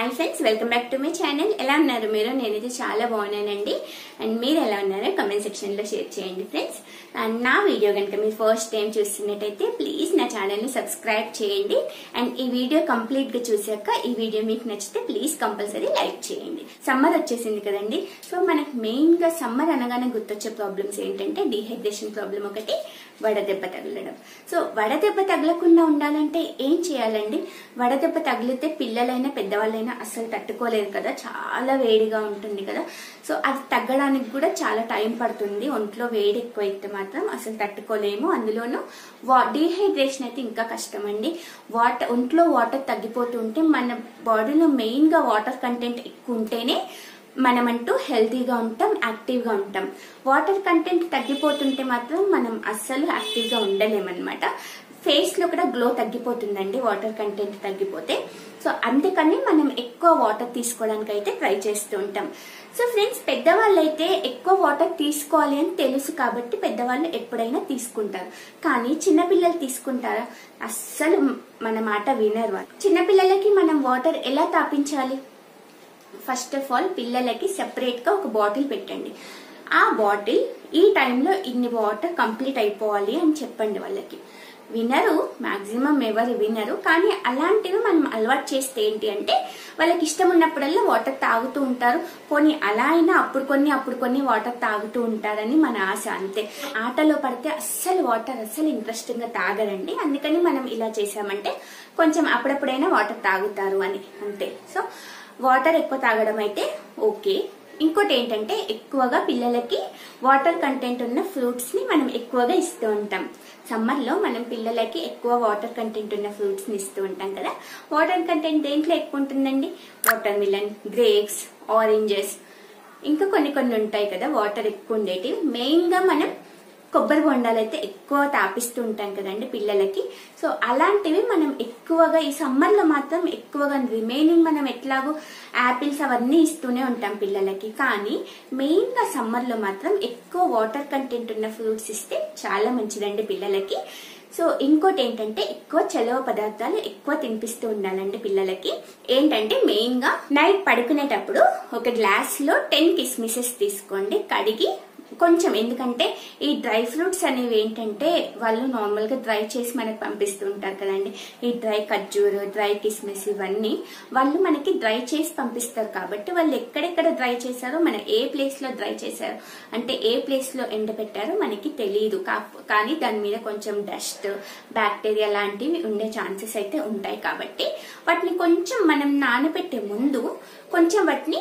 hi friends welcome back to my channel ఎలా ఉన్నారు మీరు నేనైతే చాలా బాగున్నానండి అండ్ మీరు ఎలా ఉన్నారో కమెంట్ సెక్షన్ లో షేర్ చేయండి ఫ్రెండ్స్ అండ్ నా వీడియో కనుక మీరు ఫస్ట్ టైం చూస్తున్నట్టయితే ప్లీజ్ నా ఛానల్ ని సబ్స్క్రైబ్ చేయండి అండ్ ఈ వీడియో కంప్లీట్ గా చూసాక ఈ వీడియో మీకు నచ్చితే ప్లీజ్ కంపల్సరీ లైక్ చేయండి సమ్మర్ వచ్చేసింది కదండి సో మనకు మెయిన్ గా సమ్మర్ అనగానే గుర్తొచ్చే ప్రాబ్లమ్స్ ఏంటంటే డిహైడ్రేషన్ ప్రాబ్లం ఒకటి వడదెబ్బ తగలడం సో వడదెబ్బ తగలకుండా ఉండాలంటే ఏం చేయాలండి వడదెబ్బ తగిలితే పిల్లలైనా పెద్దవాళ్ళైనా అస్సలు తట్టుకోలేరు కదా చాలా వేడిగా ఉంటుంది కదా సో అది తగ్గడానికి కూడా చాలా టైం పడుతుంది ఒంట్లో వేడి ఎక్కువ అయితే మాత్రం అసలు తట్టుకోలేము అందులోనూ వా డీహైడ్రేషన్ అయితే ఇంకా కష్టం అండి వాటర్ ఒంట్లో వాటర్ తగ్గిపోతుంటే మన బాడీలో మెయిన్ గా వాటర్ కంటెంట్ ఎక్కువ ఉంటేనే మనమంటూ హెల్తీగా ఉంటాం యాక్టివ్గా ఉంటాం వాటర్ కంటెంట్ తగ్గిపోతుంటే మాత్రం మనం అస్సలు యాక్టివ్గా ఉండలేమన్నమాట ఫేస్ లో కూడా గ్లో తగ్గిపోతుందండి వాటర్ కంటెంట్ తగ్గిపోతే సో అందుకని మనం ఎక్కువ వాటర్ తీసుకోవడానికి అయితే ట్రై చేస్తూ ఉంటాం సో ఫ్రెండ్స్ పెద్దవాళ్ళు అయితే ఎక్కువ వాటర్ తీసుకోవాలి అని తెలుసు కాబట్టి పెద్దవాళ్ళు ఎప్పుడైనా తీసుకుంటారు కానీ చిన్నపిల్లలు తీసుకుంటారా అస్సలు మన మాట వినరు వాళ్ళు చిన్నపిల్లలకి మనం వాటర్ ఎలా తాపించాలి ఫస్ట్ ఆఫ్ ఆల్ పిల్లలకి సెపరేట్ గా ఒక బాటిల్ పెట్టండి ఆ బాటిల్ ఈ టైంలో ఇన్ని వాటర్ కంప్లీట్ అయిపోవాలి అని చెప్పండి వాళ్ళకి వినరు మాక్సిమం ఎవరు వినరు కానీ అలాంటివి మనం అలవాటు చేస్తే ఏంటి అంటే వాళ్ళకి ఇష్టం ఉన్నప్పుడల్లా వాటర్ తాగుతూ ఉంటారు పోనీ అలా అయినా అప్పుడు కొన్ని అప్పుడు కొన్ని వాటర్ తాగుతూ ఉంటారని మన ఆశ అంతే ఆటలో పడితే అస్సలు వాటర్ అస్సలు ఇంట్రెస్టింగ్ గా తాగరండి అందుకని మనం ఇలా చేసామంటే కొంచెం అప్పుడప్పుడైనా వాటర్ తాగుతారు అని అంతే సో వాటర్ ఎక్కువ తాగడం అయితే ఓకే ఇంకోటి ఏంటంటే ఎక్కువగా పిల్లలకి వాటర్ కంటెంట్ ఉన్న ఫ్రూట్స్ ని మనం ఎక్కువగా ఇస్తూ ఉంటాం సమ్మర్ లో మనం పిల్లలకి ఎక్కువ వాటర్ కంటెంట్ ఉన్న ఫ్రూట్స్ ని ఇస్తూ ఉంటాం కదా వాటర్ కంటెంట్ దేంట్లో ఎక్కువ ఉంటుందండి వాటర్ మిలన్ గ్రేప్స్ ఆరెంజెస్ ఇంకా కొన్ని కొన్ని ఉంటాయి కదా వాటర్ ఎక్కువ ఉండేటివి మెయిన్ గా మనం కొబ్బరి బొండాలు అయితే ఎక్కువ తాపిస్తూ ఉంటాం కదండి పిల్లలకి సో అలాంటివి మనం ఎక్కువగా ఈ సమ్మర్ లో మాత్రం ఎక్కువగా రిమైనింగ్ మనం ఎట్లాగో యాపిల్స్ అవన్నీ ఇస్తూనే ఉంటాం పిల్లలకి కానీ మెయిన్ గా సమ్మర్ లో మాత్రం ఎక్కువ వాటర్ కంటెంట్ ఉన్న ఫ్రూట్స్ ఇస్తే చాలా మంచిదండి పిల్లలకి సో ఇంకోటి ఏంటంటే ఎక్కువ చలవ పదార్థాలు ఎక్కువ తినిపిస్తూ ఉండాలండి పిల్లలకి ఏంటంటే మెయిన్ గా నైట్ పడుకునేటప్పుడు ఒక గ్లాస్ లో టెన్ కిస్మిసెస్ తీసుకోండి కడిగి కొంచెం ఎందుకంటే ఈ డ్రై ఫ్రూట్స్ అనేవి ఏంటంటే వాళ్ళు నార్మల్ గా డ్రై చేసి మనకు పంపిస్తూ ఉంటారు కదండి ఈ డ్రై ఖర్జూరు డ్రై కిస్మిస్ ఇవన్నీ వాళ్ళు మనకి డ్రై చేసి పంపిస్తారు కాబట్టి వాళ్ళు ఎక్కడెక్కడ డ్రై చేశారో మన ఏ ప్లేస్ లో డ్రై చేశారో అంటే ఏ ప్లేస్ లో ఎండబెట్టారో మనకి తెలియదు కానీ దాని మీద కొంచెం డస్ట్ బ్యాక్టీరియా లాంటివి ఉండే ఛాన్సెస్ అయితే ఉంటాయి కాబట్టి వాటిని కొంచెం మనం నానబెట్టే ముందు కొంచెం వాటిని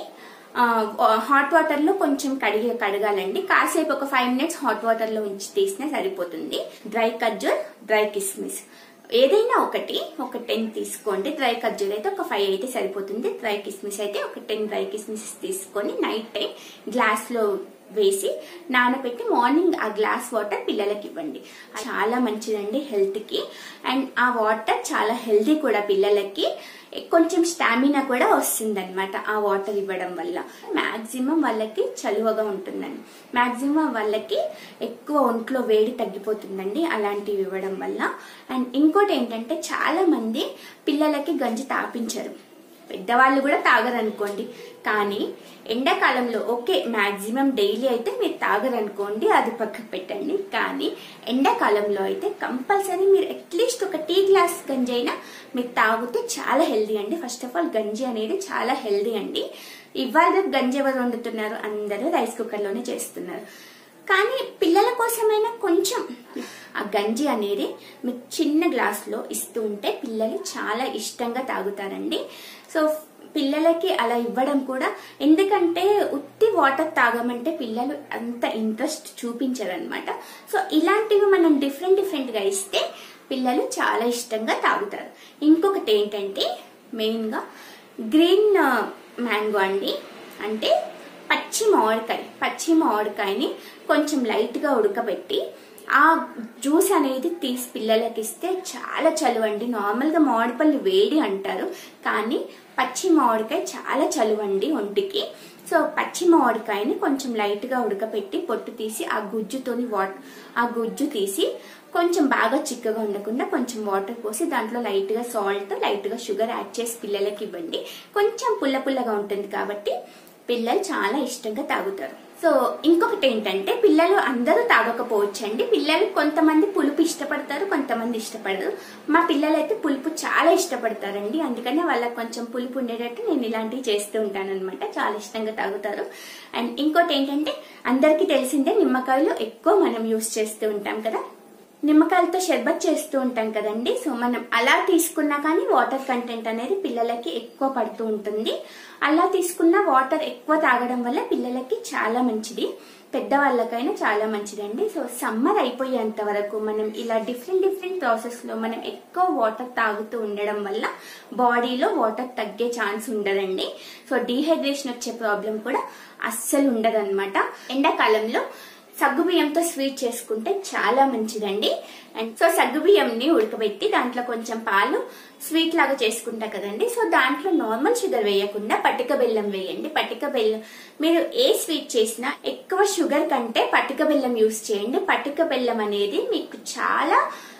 హాట్ వాటర్ లో కొంచెం కడిగి కడగాలండి కాసేపు ఒక ఫైవ్ మినిట్స్ హాట్ వాటర్ లో ఉంచి తీసినా సరిపోతుంది డ్రై ఖర్జూర్ డ్రై కిస్మిస్ ఏదైనా ఒకటి ఒక టెన్ తీసుకోండి డ్రై ఖర్జూర్ అయితే ఒక ఫైవ్ అయితే సరిపోతుంది డ్రై కిస్మిస్ అయితే ఒక టెన్ డ్రై కిస్మిస్ తీసుకొని నైట్ టైం గ్లాస్ లో వేసి నానబెట్టి మార్నింగ్ ఆ గ్లాస్ వాటర్ పిల్లలకి ఇవ్వండి చాలా మంచిదండి హెల్త్ కి అండ్ ఆ వాటర్ చాలా హెల్తీ కూడా పిల్లలకి కొంచెం స్టామినా కూడా వస్తుంది అనమాట ఆ వాటర్ ఇవ్వడం వల్ల మాక్సిమం వాళ్ళకి చలువగా ఉంటుందండి మాక్సిమం వాళ్ళకి ఎక్కువ ఒంట్లో వేడి తగ్గిపోతుందండి అలాంటివి ఇవ్వడం వల్ల అండ్ ఇంకోటి ఏంటంటే చాలా మంది పిల్లలకి గంజి తాపించరు పెద్దవాళ్ళు కూడా తాగరనుకోండి కానీ ఎండాకాలంలో ఓకే మాక్సిమం డైలీ అయితే మీరు తాగరనుకోండి అది పక్కకు పెట్టండి కానీ ఎండాకాలంలో అయితే కంపల్సరీ మీరు అట్లీస్ట్ ఒక టీ గ్లాస్ గంజి అయినా మీరు తాగితే చాలా హెల్దీ అండి ఫస్ట్ ఆఫ్ ఆల్ గంజి అనేది చాలా హెల్దీ అండి ఇవాళ రేపు గంజి ఎవరు వండుతున్నారు అందరూ రైస్ కుక్కర్లోనే చేస్తున్నారు కానీ పిల్లల కోసమైనా కొంచెం ఆ గంజి అనేది మీకు చిన్న గ్లాస్లో ఇస్తూ ఉంటే పిల్లలు చాలా ఇష్టంగా తాగుతారండి సో పిల్లలకి అలా ఇవ్వడం కూడా ఎందుకంటే ఉత్తి వాటర్ తాగమంటే పిల్లలు అంత ఇంట్రెస్ట్ చూపించరనమాట సో ఇలాంటివి మనం డిఫరెంట్ డిఫరెంట్ గా ఇస్తే పిల్లలు చాలా ఇష్టంగా తాగుతారు ఇంకొకటి ఏంటంటే మెయిన్ గా గ్రీన్ మ్యాంగో అండి అంటే పచ్చి మామిడికాయ పచ్చి మామిడికాయని కొంచెం లైట్ గా ఉడకబెట్టి ఆ జ్యూస్ అనేది తీసి పిల్లలకి ఇస్తే చాలా చలువండి నార్మల్గా మామిడిపళ్ళు వేడి అంటారు కానీ పచ్చి మామిడికాయ చాలా చలువండి ఒంటికి సో సో పచ్చి మామిడికాయని కొంచెం లైట్ గా ఉడకపెట్టి పొట్టు తీసి ఆ గుజ్జుతోని వాట్ ఆ గుజ్జు తీసి కొంచెం బాగా చిక్కగా ఉండకుండా కొంచెం వాటర్ పోసి దాంట్లో లైట్ గా సాల్ట్ లైట్ గా షుగర్ యాడ్ చేసి పిల్లలకి ఇవ్వండి కొంచెం పుల్ల పుల్లగా ఉంటుంది కాబట్టి పిల్లలు చాలా ఇష్టంగా తాగుతారు సో ఇంకొకటి ఏంటంటే పిల్లలు అందరూ తాగకపోవచ్చండి పిల్లలు కొంతమంది పులుపు ఇష్టపడతారు కొంతమంది ఇష్టపడరు మా పిల్లలు అయితే పులుపు చాలా ఇష్టపడతారండి అందుకనే వాళ్ళకి కొంచెం పులుపు ఉండేటట్టు నేను ఇలాంటివి చేస్తూ ఉంటాను అనమాట చాలా ఇష్టంగా తాగుతారు అండ్ ఇంకోటి ఏంటంటే అందరికీ తెలిసిందే నిమ్మకాయలు ఎక్కువ మనం యూస్ చేస్తూ ఉంటాం కదా నిమ్మకాయలతో షర్బత్ చేస్తూ ఉంటాం కదండి సో మనం అలా తీసుకున్నా కానీ వాటర్ కంటెంట్ అనేది పిల్లలకి ఎక్కువ పడుతూ ఉంటుంది అలా తీసుకున్న వాటర్ ఎక్కువ తాగడం వల్ల పిల్లలకి చాలా మంచిది పెద్దవాళ్ళకైనా చాలా మంచిదండి సో సమ్మర్ అయిపోయేంత వరకు మనం ఇలా డిఫరెంట్ డిఫరెంట్ ప్రాసెస్ లో మనం ఎక్కువ వాటర్ తాగుతూ ఉండడం వల్ల బాడీలో వాటర్ తగ్గే ఛాన్స్ ఉండదండి సో డీహైడ్రేషన్ వచ్చే ప్రాబ్లం కూడా అస్సలు ఉండదన్నమాట ఎండాకాలంలో సగ్గుబియ్యంతో స్వీట్ చేసుకుంటే చాలా మంచిదండి అండ్ సో సగ్గుబియ్యంని ఉడకబెట్టి దాంట్లో కొంచెం పాలు స్వీట్ లాగా చేసుకుంటా కదండి సో దాంట్లో నార్మల్ షుగర్ వేయకుండా పటిక బెల్లం వేయండి పటిక బెల్లం మీరు ఏ స్వీట్ చేసినా ఎక్కువ షుగర్ కంటే పటిక బెల్లం యూస్ చేయండి పటిక బెల్లం అనేది మీకు చాలా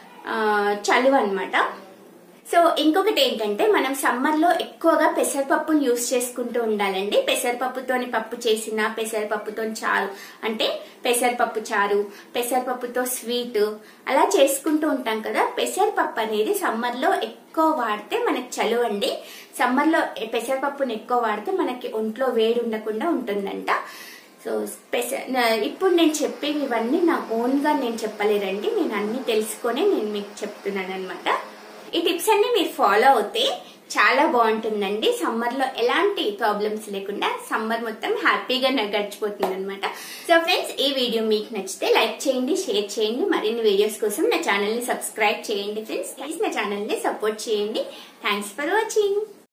చలువ అనమాట సో ఇంకొకటి ఏంటంటే మనం సమ్మర్ లో ఎక్కువగా పెసరపప్పుని యూస్ చేసుకుంటూ ఉండాలండి పెసరపప్పుతోని పప్పు చేసిన పెసరపప్పుతో చారు అంటే పెసరపప్పు చారు పెసరపప్పుతో స్వీట్ అలా చేసుకుంటూ ఉంటాం కదా పెసరపప్పు అనేది సమ్మర్ లో ఎక్కువ వాడితే మనకి చలువండి సమ్మర్ లో పెసరపప్పుని ఎక్కువ వాడితే మనకి ఒంట్లో వేడి ఉండకుండా ఉంటుందంట సో స్పెషల్ ఇప్పుడు నేను చెప్పేవి ఇవన్నీ నా ఓన్ గా నేను చెప్పలేదండి నేను అన్ని తెలుసుకొని నేను మీకు చెప్తున్నాను అనమాట ఈ టిప్స్ అన్ని మీరు ఫాలో అవుతే చాలా బాగుంటుందండి సమ్మర్ లో ఎలాంటి ప్రాబ్లమ్స్ లేకుండా సమ్మర్ మొత్తం హ్యాపీగా గడిచిపోతుంది అనమాట సో ఫ్రెండ్స్ ఈ వీడియో మీకు నచ్చితే లైక్ చేయండి షేర్ చేయండి మరిన్ని వీడియోస్ కోసం నా ఛానల్ ని సబ్స్క్రైబ్ చేయండి ఫ్రెండ్స్ ప్లీజ్ నా ఛానల్ ని సపోర్ట్ చేయండి థ్యాంక్స్ ఫర్ వాచింగ్